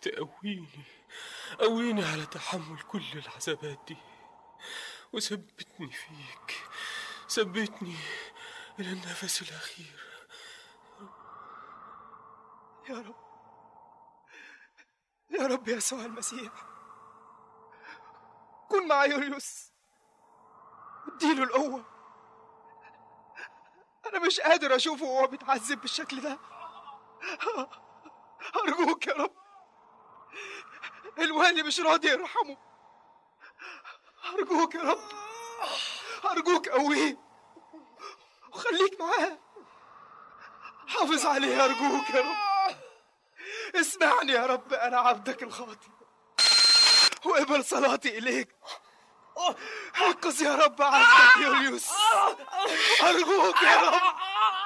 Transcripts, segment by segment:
تقويني قويني على تحمل كل العذابات دي وثبتني فيك ثبتني إلى النفس الأخير يا رب يا رب يسوع المسيح كن مع يوليوس اديله القوة أنا مش قادر أشوفه وهو بيتعذب بالشكل ده أرجوك يا رب الوالي مش راضي يرحمه أرجوك يا رب أرجوك قويه وخليك معاه حافظ عليه أرجوك يا رب اسمعني يا رب أنا عبدك الخاطئ وقبل صلاتي إليك انقذ يا رب عبدك يوليوس أرجوك يا رب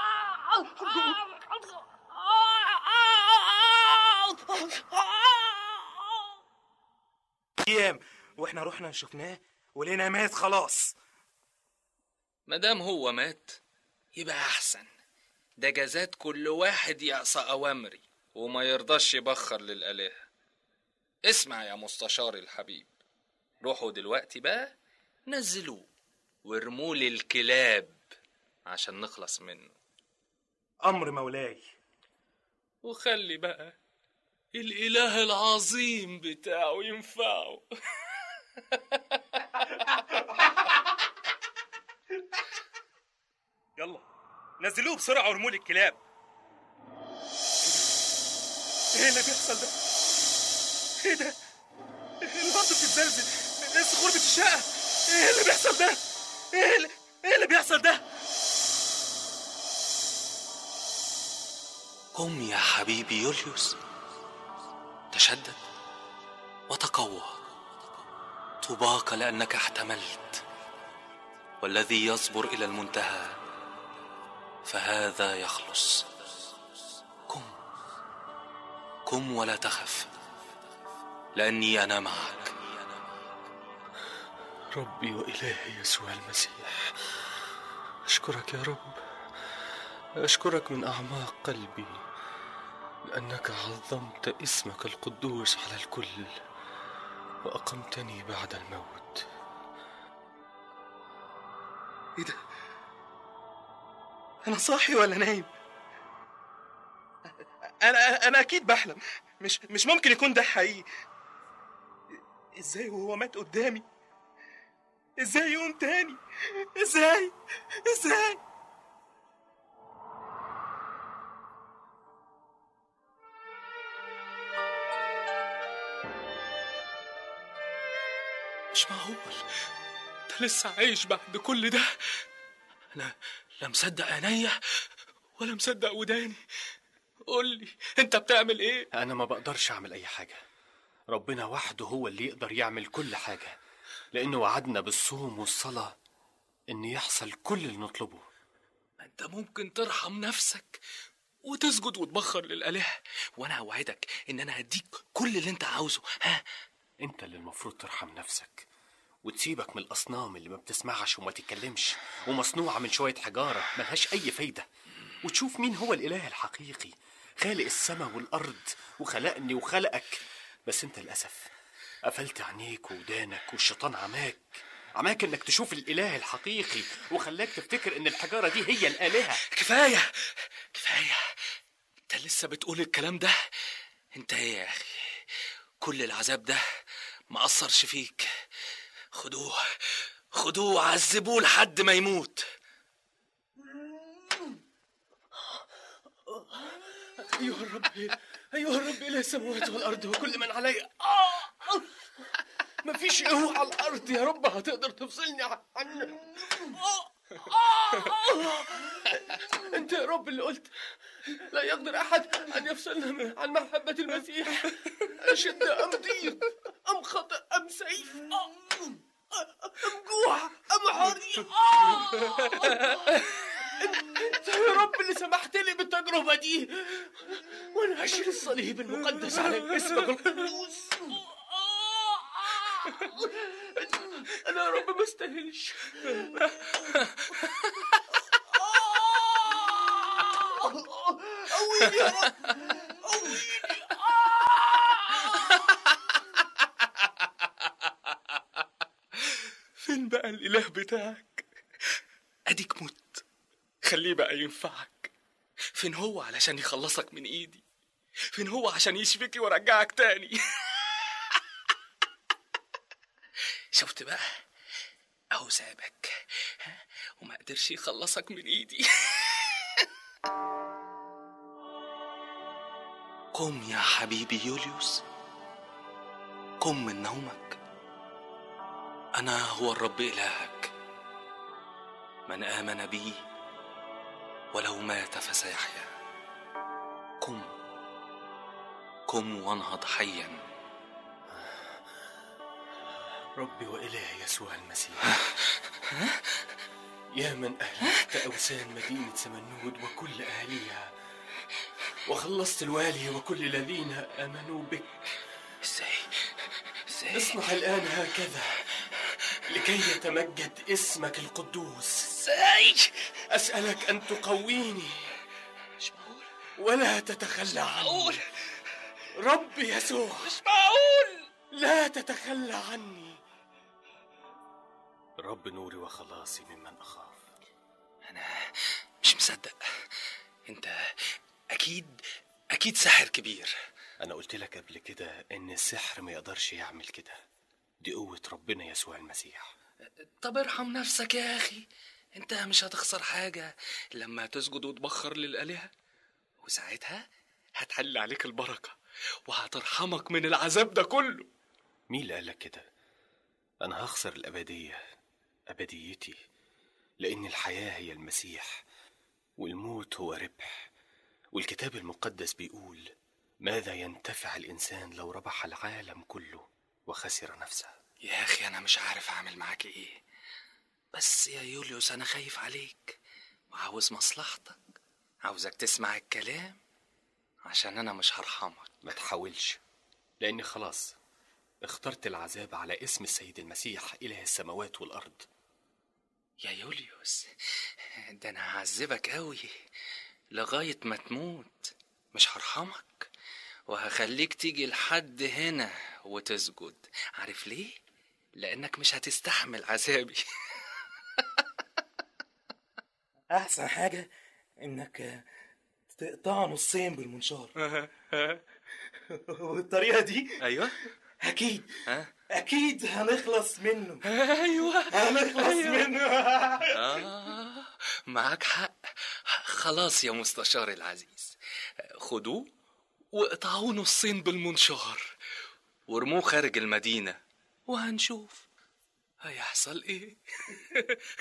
ايام واحنا رحنا شفناه ولقينا مات خلاص مادام هو مات يبقى احسن ده جزات كل واحد يعصى اوامري وما يرضاش يبخر للالهه اسمع يا مستشار الحبيب روحوا دلوقتي بقى نزلوه وارموه للكلاب عشان نخلص منه امر مولاي وخلي بقى الاله العظيم بتاعه ينفعه يلا نزلوه بسرعه وارموه للكلاب ايه اللي بيحصل ده ايه ده الارض بتتزلزل الصخور بتتشقق ايه اللي بيحصل ده ايه اللي, إيه اللي بيحصل ده قم يا حبيبي يوليوس تشدد وتقوى طوباك لانك احتملت والذي يصبر الى المنتهى فهذا يخلص قم قم ولا تخف لاني انا معك ربي وإلهي يسوع المسيح أشكرك يا رب أشكرك من أعماق قلبي لأنك عظمت اسمك القدوس على الكل وأقمتني بعد الموت ايه ده انا صاحي ولا نايم انا انا اكيد بحلم مش مش ممكن يكون ده حقيقي ازاي وهو مات قدامي ازاي يقوم تاني ازاي ازاي مش معقول ده لسه عايش بعد كل ده انا لا مصدق عينيا ولا مصدق وداني قول لي انت بتعمل ايه أنا ما بقدرش أعمل أي حاجة ربنا وحده هو اللي يقدر يعمل كل حاجة لأنه وعدنا بالصوم والصلاة إن يحصل كل اللي نطلبه ما انت ممكن ترحم نفسك وتسجد وتبخر للآلهة وانا اوعدك ان انا هديك كل اللي انت عاوزه ها أنت اللي المفروض ترحم نفسك وتسيبك من الأصنام اللي ما بتسمعش وما تتكلمش ومصنوعة من شوية حجارة ملهاش أي فايدة وتشوف مين هو الإله الحقيقي خالق السماء والأرض وخلقني وخلقك بس أنت للأسف قفلت عينيك ودانك والشيطان عماك عماك انك تشوف الاله الحقيقي وخلاك تفتكر ان الحجاره دي هي الالهه كفاية كفاية انت لسه بتقول الكلام ده انت ايه يا اخي كل العذاب ده ما أثرش فيك خدوه خدوه وعذبوه لحد ما يموت ايها الرب ايها الرب اله السماوات والارض وكل من عليها آه! مفيش قوة على الارض يا رب هتقدر تفصلني عن عن- آه! آه! انت يا رب اللي قلت لا يقدر احد ان يفصلنا من- عن محبة المسيح اشد ام ضيق ام خطأ ام سيف آه! ام جوع ام عري آه! انت يا رب اللي سمحت لي بالتجربة دي وانا هشيل الصليب المقدس على اسمك القدوس انا يا رب ما استاهلش قويني يا رب قويني فين بقى الاله بتاعك اديك مت خليه بقى ينفعك فين هو علشان يخلصك من ايدي فين هو عشان يشفيك ويرجعك تاني شفت بقى اهو سابك ها؟ وما قدرش يخلصك من ايدي قم يا حبيبي يوليوس قم من نومك انا هو الرب الهك من امن بي ولو مات فسيحيا قم قم وانهض حيا ربي وإلهي يسوع المسيح يا من أهلكت أوثان مدينة سمنود وكل أهليها وخلصت الوالي وكل الذين آمنوا بك ازاي ازاي اصنع الآن هكذا لكي يتمجد اسمك القدوس ازاي أسألك أن تقويني مش معقول ولا تتخلى عني معقول ربي يسوع مش معقول لا تتخلى عني رب نوري وخلاصي ممن أخاف انا مش مصدق انت اكيد اكيد ساحر كبير أنا قلت لك قبل كده إن السحر ما يقدرش يعمل كده دي قوة ربنا يسوع المسيح طب ارحم نفسك يا اخي انت مش هتخسر حاجة لما تسجد وتبخر للآلهة وساعتها هتحل عليك البركة وهترحمك من العذاب ده كله مين اللي قالك كده؟ أنا هخسر الأبدية أبديتي لأن الحياة هي المسيح والموت هو ربح والكتاب المقدس بيقول ماذا ينتفع الإنسان لو ربح العالم كله وخسر نفسه يا اخي انا مش عارف اعمل معاك ايه بس يا يوليوس انا خايف عليك وعاوز مصلحتك عاوزك تسمع الكلام عشان انا مش هرحمك ما تحاولش لأني خلاص اخترت العذاب على اسم السيد المسيح إله السماوات والأرض يا يوليوس ده انا هعذبك قوي لغاية ما تموت مش هرحمك وهخليك تيجي لحد هنا وتسجد عارف ليه؟ لأنك مش هتستحمل عذابي احسن حاجه انك تقطعه نصين بالمنشار والطريقه دي أيوة اكيد ها؟ اكيد هنخلص منه أيوة هنخلص منه آه معاك حق خلاص يا مستشار العزيز خدوه واقطعوه نصين بالمنشار وارموه خارج المدينة وهنشوف هيحصل ايه